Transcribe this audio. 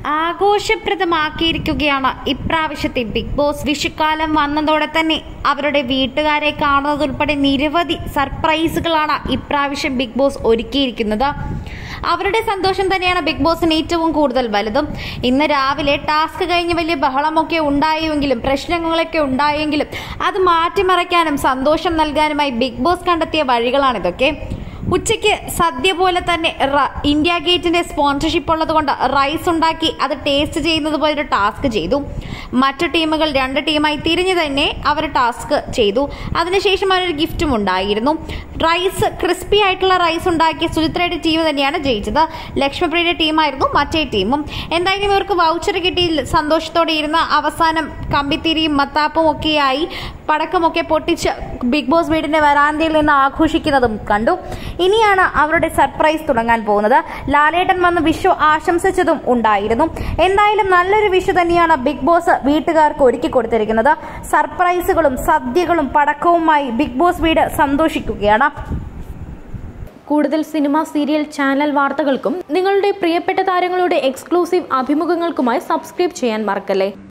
ആഘോഷപ്രദമാക്കിയിരിക്കുകയാണ് ഇപ്രാവശ്യത്തെ big boss വിഷുക്കാലം വന്നതോടെ തന്നെ അവരുടെ വീട്ടുകാരെ കാണുന്നതുൾപ്പെടെ നിരവധി സർപ്രൈസുകളാണ് ഇപ്രാവശ്യം ബിഗ് ബോസ് ഒരുക്കിയിരിക്കുന്നത് അവരുടെ സന്തോഷം തന്നെയാണ് ബിഗ് ബോസിന് ഏറ്റവും കൂടുതൽ വലുതും ഇന്ന് രാവിലെ ടാസ്ക് കഴിഞ്ഞ് വലിയ ബഹളമൊക്കെ ഉണ്ടായെങ്കിലും പ്രശ്നങ്ങളൊക്കെ ഉണ്ടായെങ്കിലും അത് മാറ്റിമറിക്കാനും സന്തോഷം നൽകാനുമായി ബിഗ് ബോസ് കണ്ടെത്തിയ വഴികളാണിതൊക്കെ ഉച്ചയ്ക്ക് സദ്യ പോലെ തന്നെ റ- ഇന്ത്യ ഗേറ്റിന്റെ സ്പോൺസർഷിപ്പ് ഉള്ളതുകൊണ്ട് റൈസ് ഉണ്ടാക്കി അത് ടേസ്റ്റ് ചെയ്യുന്നത് പോലെ ഒരു ടാസ്ക് ചെയ്തു മറ്റു ടീമുകൾ രണ്ട് ടീമായി തിരിഞ്ഞു തന്നെ അവർ ടാസ്ക് ചെയ്തു അതിനുശേഷം അവരൊരു ഗിഫ്റ്റും ഉണ്ടായിരുന്നു റൈസ് ക്രിസ്പി ആയിട്ടുള്ള റൈസ് ഉണ്ടാക്കിയ സുചിത്രയുടെ ടീം തന്നെയാണ് ജയിച്ചത് ലക്ഷ്മിപ്രിയയുടെ ടീമായിരുന്നു മറ്റേ ടീമും എന്തായാലും ഇവർക്ക് വൗച്ചർ കിട്ടി സന്തോഷത്തോടെ ഇരുന്ന് അവസാനം കമ്പിത്തിരിയും മത്താപ്പും ഒക്കെയായി പടക്കമൊക്കെ പൊട്ടിച്ച് ബിഗ് ബോസ് വീടിന്റെ വരാന്തയിൽ നിന്ന് ആഘോഷിക്കുന്നതും കണ്ടു ഇനിയാണ് അവരുടെ സർപ്രൈസ് തുടങ്ങാൻ പോകുന്നത് ലാലേട്ടൻ വന്ന് വിഷു ആശംസിച്ചതും ഉണ്ടായിരുന്നു എന്തായാലും നല്ലൊരു വിഷു തന്നെയാണ് ബിഗ് ബോസ് വീട്ടുകാർക്ക് ഒരുക്കി കൊടുത്തിരിക്കുന്നത് സർപ്രൈസുകളും സദ്യകളും പടക്കവുമായി ബിഗ് ബോസ് വീട് സന്തോഷിക്കുകയാണ് കൂടുതൽ സിനിമ സീരിയൽ ചാനൽ വാർത്തകൾക്കും നിങ്ങളുടെ പ്രിയപ്പെട്ട താരങ്ങളുടെ എക്സ്ക്ലൂസീവ് അഭിമുഖങ്ങൾക്കുമായി സബ്സ്ക്രൈബ് ചെയ്യാൻ മറക്കല്ലേ